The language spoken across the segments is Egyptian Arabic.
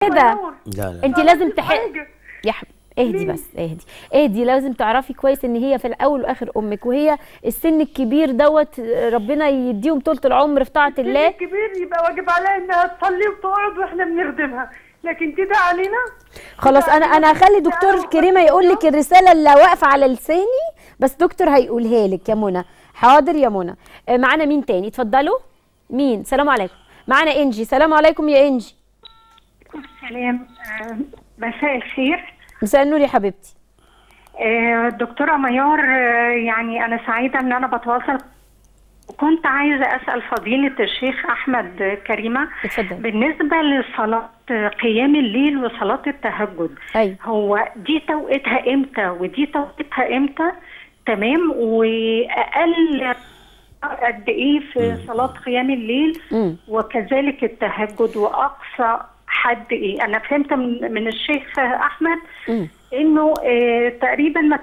كده لا لا انت لازم تح يا حب... اهدي بس اهدي اهدي لازم تعرفي كويس ان هي في الاول واخر امك وهي السن الكبير دوت ربنا يديهم طولة العمر في طاعة الله الكبير يبقى واجب عليها انها تصلي وتقعد واحنا بنخدمها لكن كده علينا خلاص انا انا هخلي دكتور كريمه يقول لك الرساله اللي واقفه على لساني بس دكتور هيقولها لك يا منى حاضر يا منى آه، معانا مين تاني اتفضلوا مين سلام عليكم معانا انجي سلام عليكم يا انجي سلام آه، مساء الخير مساء النور يا حبيبتي آه، دكتورة ميار آه، يعني أنا سعيدة إن أنا بتواصل وكنت عايزة أسأل فضيلة الشيخ أحمد كريمة اتفضل. بالنسبة لصلاة قيام الليل وصلاة التهجد أيوة. هو دي توقيتها إمتى ودي توقيتها إمتى تمام وأقل قد إيه في صلاة قيام الليل مم. وكذلك التهجد وأقصى حد إيه أنا فهمت من, من الشيخ أحمد مم. إنه آه تقريبا ما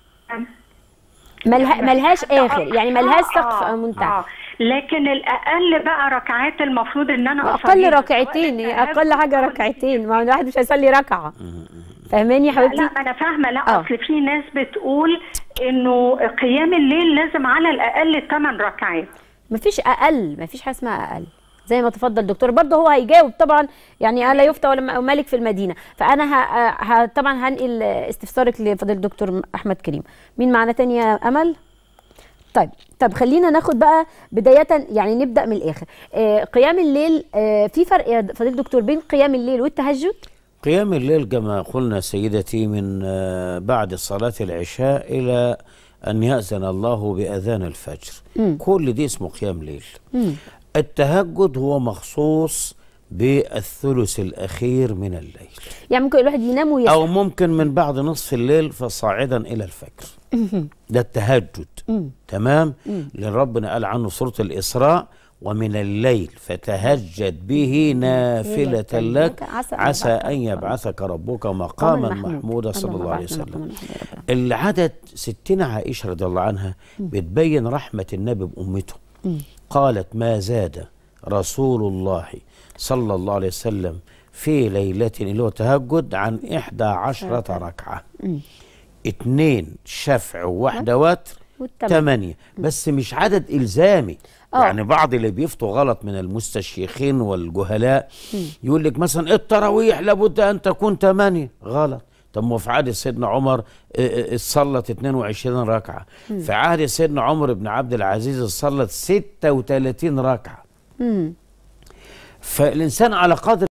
ملها ملهاش اخر يعني ملهاش سقف آه، منتهى آه. لكن الاقل بقى ركعات المفروض ان انا اقل أصليها. ركعتين هي اقل حاجه ركعتين ما هو الواحد مش هيصلي ركعه فاهماني يا لا حبيبتي ما انا فاهمه لا آه. اصل في ناس بتقول انه قيام الليل لازم على الاقل 8 ركعات مفيش اقل مفيش حاجه اسمها اقل زي ما تفضل الدكتور برضه هو هيجاوب طبعا يعني انا لا يفتى ولا م- ملك في المدينه فانا ه... ه... طبعا هنقل استفسارك لفضيله الدكتور احمد كريم مين معانا تاني يا امل طيب طب خلينا ناخد بقى بدايه يعني نبدا من الاخر آه قيام الليل آه في فرق يا فضيله الدكتور بين قيام الليل والتهجد قيام الليل كما قلنا سيدتي من آه، بعد صلاة العشاء إلى أن يأذن الله بأذان الفجر كل دي اسمه قيام ليل التهجد هو مخصوص بالثلث الأخير من الليل يعني ممكن الواحد ينام ويصحى أو ممكن من بعد نصف الليل فصاعدا إلى الفجر ده التهجد تمام لأن ربنا قال عنه في سورة الإسراء ومن الليل فتهجد به نافلة لك عسى أن عسى يبعثك أن يبعثك ربك مقاما محمودا صلى الله عليه وسلم العدد ستنا عائشة رضي الله عنها بتبين رحمة النبي بأمته قالت ما زاد رسول الله صلى الله عليه وسلم في ليلة اللي هو تهجد عن إحدى عشرة ركعة اتنين شفع وواحدة وتر والتمانية. تمانية بس مش عدد إلزامي آه. يعني بعض اللي بيفتوا غلط من المستشيخين والجهلاء يقول لك مثلا التراويح لابد أن تكون تمانية غلط طب ما في عهد سيدنا عمر اه، اه، اتصلت 22 ركعة في عهد سيدنا عمر بن عبد العزيز اتصلت 36 ركعة مم. فالإنسان على قدر